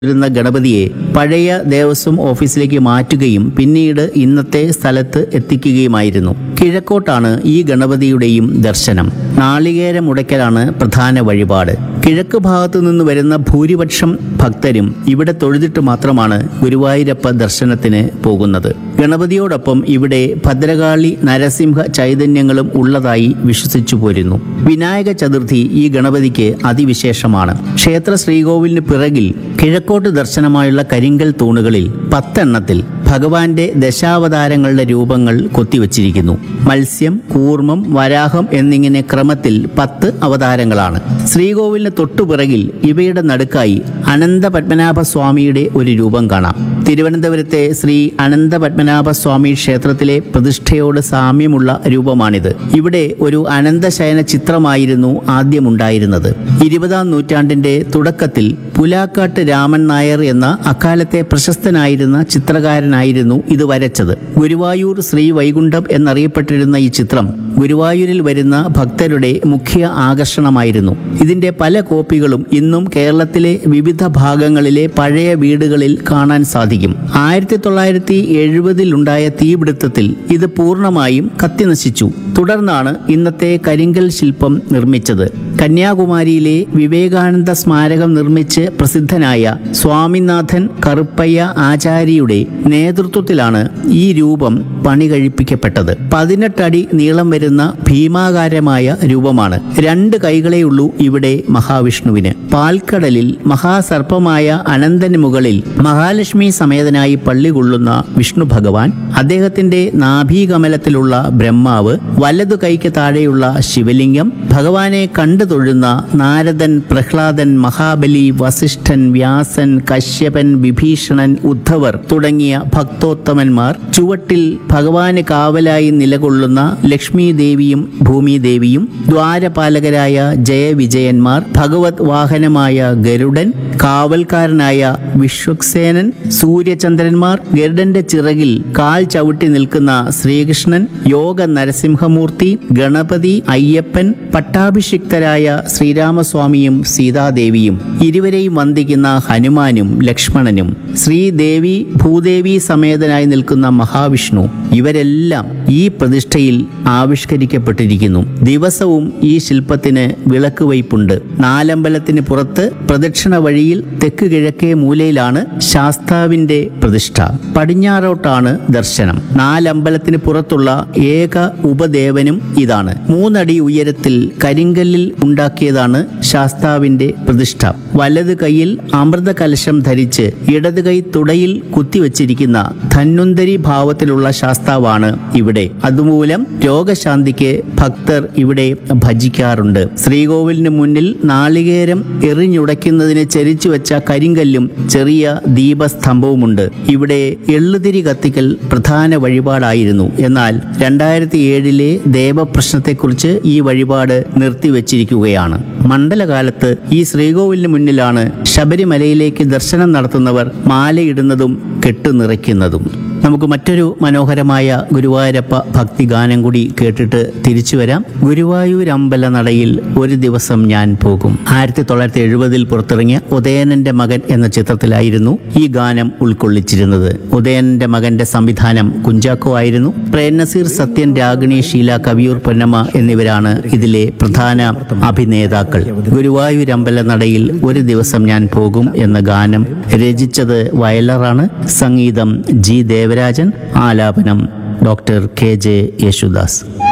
ഇരുന്ന ഗണപതിയെ പഴയ ദേവസ്വം ഓഫീസിലേക്ക് മാറ്റുകയും പിന്നീട് ഇന്നത്തെ സ്ഥലത്ത് എത്തിക്കുകയുമായിരുന്നു കിഴക്കോട്ടാണ് ഈ ഗണപതിയുടെയും ദർശനം നാളികേരം ഉടയ്ക്കലാണ് പ്രധാന വഴിപാട് കിഴക്ക് ഭാഗത്തു നിന്ന് വരുന്ന ഭൂരിപക്ഷം ഭക്തരും ഇവിടെ തൊഴുതിട്ട് മാത്രമാണ് ഗുരുവായൂരപ്പ ദർശനത്തിന് പോകുന്നത് ഗണപതിയോടൊപ്പം ഇവിടെ ഭദ്രകാളി നരസിംഹ ചൈതന്യങ്ങളും ഉള്ളതായി വിശ്വസിച്ചു പോരുന്നു വിനായക ചതുർത്ഥി ഈ ഗണപതിക്ക് അതിവിശേഷമാണ് ക്ഷേത്ര ശ്രീകോവിലിന് പിറകിൽ കിഴക്കോട്ട് ദർശനമായുള്ള കരിങ്കൽ തൂണുകളിൽ പത്തെണ്ണത്തിൽ ഭഗവാന്റെ ദശാവതാരങ്ങളുടെ രൂപങ്ങൾ കൊത്തിവച്ചിരിക്കുന്നു മത്സ്യം കൂർമ്മം വരാഹം എന്നിങ്ങനെ ക്രമത്തിൽ പത്ത് അവതാരങ്ങളാണ് ശ്രീകോവിലിന് തൊട്ടുപിറകിൽ ഇവയുടെ നടുക്കായി അനന്ത പത്മനാഭ സ്വാമിയുടെ ഒരു രൂപം കാണാം തിരുവനന്തപുരത്തെ ശ്രീ അനന്ത പത്മനാഭ സ്വാമി ക്ഷേത്രത്തിലെ പ്രതിഷ്ഠയോട് സാമ്യമുള്ള രൂപമാണിത് ഇവിടെ ഒരു അനന്തശയന ചിത്രമായിരുന്നു ആദ്യമുണ്ടായിരുന്നത് ഇരുപതാം നൂറ്റാണ്ടിന്റെ തുടക്കത്തിൽ പുലാക്കാട്ട് രാമൻ നായർ എന്ന അക്കാലത്തെ പ്രശസ്തനായിരുന്ന ചിത്രകാരനായിരുന്നു ഇത് വരച്ചത് ഗുരുവായൂർ ശ്രീ വൈകുണ്ഠം എന്നറിയപ്പെട്ടിരുന്ന ഈ ചിത്രം ഗുരുവായൂരിൽ വരുന്ന ഭക്തരുടെ മുഖ്യ ആകർഷണമായിരുന്നു ഇതിന്റെ പല കോപ്പികളും ഇന്നും കേരളത്തിലെ വിവിധ ഭാഗങ്ങളിലെ പഴയ വീടുകളിൽ കാണാൻ സാധിക്കും ആയിരത്തി തൊള്ളായിരത്തി എഴുപതിൽ ഉണ്ടായ തീപിടുത്തത്തിൽ ഇത് പൂർണ്ണമായും കത്തിനശിച്ചു തുടർന്നാണ് ഇന്നത്തെ കരിങ്കൽ ശില്പം നിർമ്മിച്ചത് കന്യാകുമാരിയിലെ വിവേകാനന്ദ സ്മാരകം നിർമ്മിച്ച് പ്രസിദ്ധനായ സ്വാമിനാഥൻ കറുപ്പയ്യ ആചാര്യയുടെ നേതൃത്വത്തിലാണ് ഈ രൂപം പണി കഴിപ്പിക്കപ്പെട്ടത് പതിനെട്ടടി നീളം വരുന്ന ഭീമാകാരമായ രൂപമാണ് രണ്ട് കൈകളെയുള്ളൂ ഇവിടെ മഹാവിഷ്ണുവിന് പാൽക്കടലിൽ മഹാസർപ്പമായ അനന്തന് മുകളിൽ മഹാലക്ഷ്മി സമേതനായി പള്ളി കൊള്ളുന്ന വിഷ്ണു ഭഗവാൻ അദ്ദേഹത്തിന്റെ നാഭീകമലത്തിലുള്ള ബ്രഹ്മാവ് വലതു കൈക്ക് താഴെയുള്ള ശിവലിംഗം ഭഗവാനെ കണ്ടു തൊഴുന്ന നാരദൻ പ്രഹ്ലാദൻ മഹാബലി വസിഷ്ഠൻ വ്യാസൻ കശ്യപൻ വിഭീഷണൻ ഉദ്ധവർ തുടങ്ങിയ ഭക്തോത്തമന്മാർ ചുവട്ടിൽ ഭഗവാന് കാവലായി നിലകൊള്ളുന്ന ലക്ഷ്മി ദേവിയും ഭൂമി ദേവിയും ദ്വാരപാലകരായ ജയവിജയന്മാർ ഭഗവത് വാഹനമായ ഗരുഡൻ കാവൽക്കാരനായ വിശ്വക്സേനൻ സൂര്യചന്ദ്രന്മാർ ഗരുഡന്റെ ചിറകിൽ കാൽ ചവിട്ടി നിൽക്കുന്ന ശ്രീകൃഷ്ണൻ യോഗ നരസിംഹമൂർത്തി ഗണപതി അയ്യപ്പൻ പട്ടാഭിഷിക്തരായ ശ്രീരാമസ്വാമിയും സീതാദേവിയും ഇരുവരെയും വന്ദിക്കുന്ന ഹനുമാനും ലക്ഷ്മണനും ശ്രീദേവി ഭൂദേവി സമേതനായി നിൽക്കുന്ന മഹാവിഷ്ണു ഇവരെല്ലാം ഈ പ്രതിഷ്ഠയിൽ ആവിഷ്കരിക്കപ്പെട്ടിരിക്കുന്നു ദിവസവും ഈ ശില്പത്തിന് വിളക്ക് വയ്പുണ്ട് നാലമ്പലത്തിന് പുറത്ത് പ്രദക്ഷിണ വഴിയിൽ തെക്ക് കിഴക്കേ മൂലയിലാണ് ശാസ്താവിന്റെ പ്രതിഷ്ഠ പടിഞ്ഞാറോട്ടാണ് ദർശനം നാലമ്പലത്തിന് പുറത്തുള്ള ഏക ഉപദേവനും ഇതാണ് മൂന്നടി ഉയരത്തിൽ കരിങ്കല്ലിൽ ഉണ്ടാക്കിയതാണ് ശാസ്താവിന്റെ പ്രതിഷ്ഠ വലത് കൈയിൽ അമൃത കലശം ധരിച്ച് ഇടത് കൈ തുടയിൽ കുത്തിവച്ചിരിക്കുന്ന ധന്വന്തരി ഭാവത്തിലുള്ള ശാസ്താവാണ് ഇവിടെ അതുമൂലം രോഗശാന്തിക്ക് ഭക്തർ ഇവിടെ ഭജിക്കാറുണ്ട് ശ്രീകോവിലിന് മുന്നിൽ നാളികേരം എറിഞ്ഞുടയ്ക്കുന്നതിന് ചരിച്ചു വെച്ച കരിങ്കല്ലും ചെറിയ ദീപസ്തംഭവുമുണ്ട് ഇവിടെ എള്ളുതിരി കത്തിക്കൽ പ്രധാന വഴിപാടായിരുന്നു എന്നാൽ രണ്ടായിരത്തി ഏഴിലെ ദേവപ്രശ്നത്തെക്കുറിച്ച് ഈ വഴിപാട് നിർത്തിവെച്ചിരിക്കുകയാണ് മണ്ഡലകാലത്ത് ഈ ശ്രീകോവിലിന് മുന്നിലാണ് ശബരിമലയിലേക്ക് ദർശനം നടത്തുന്നവർ മാലയിടുന്നതും കെട്ടുനിറയ്ക്കുന്നതും നമുക്ക് മറ്റൊരു മനോഹരമായ ഗുരുവായൂരപ്പ ഭക്തി ഗാനം കൂടി കേട്ടിട്ട് തിരിച്ചു വരാം ഗുരുവായൂർ അമ്പല നടയിൽ ഒരു ദിവസം ഞാൻ പോകും ആയിരത്തി തൊള്ളായിരത്തി എഴുപതിൽ പുറത്തിറങ്ങിയ ഉദയനന്റെ മകൻ എന്ന ചിത്രത്തിലായിരുന്നു ഈ ഗാനം ഉൾക്കൊള്ളിച്ചിരുന്നത് ഉദയനന്റെ മകന്റെ സംവിധാനം കുഞ്ചാക്കോ ആയിരുന്നു പ്രേംനസീർ സത്യൻ രാഗിണി ഷീല കവിയൂർ പൊന്നമ്മ എന്നിവരാണ് ഇതിലെ പ്രധാന അഭിനേതാക്കൾ ഗുരുവായൂർ അമ്പല നടയിൽ ഒരു ദിവസം ഞാൻ പോകും എന്ന ഗാനം രചിച്ചത് വയലറാണ് സംഗീതം ജി ദേവരാജൻ ആലാപനം ഡോക്ടർ കെ ജെ യേശുദാസ്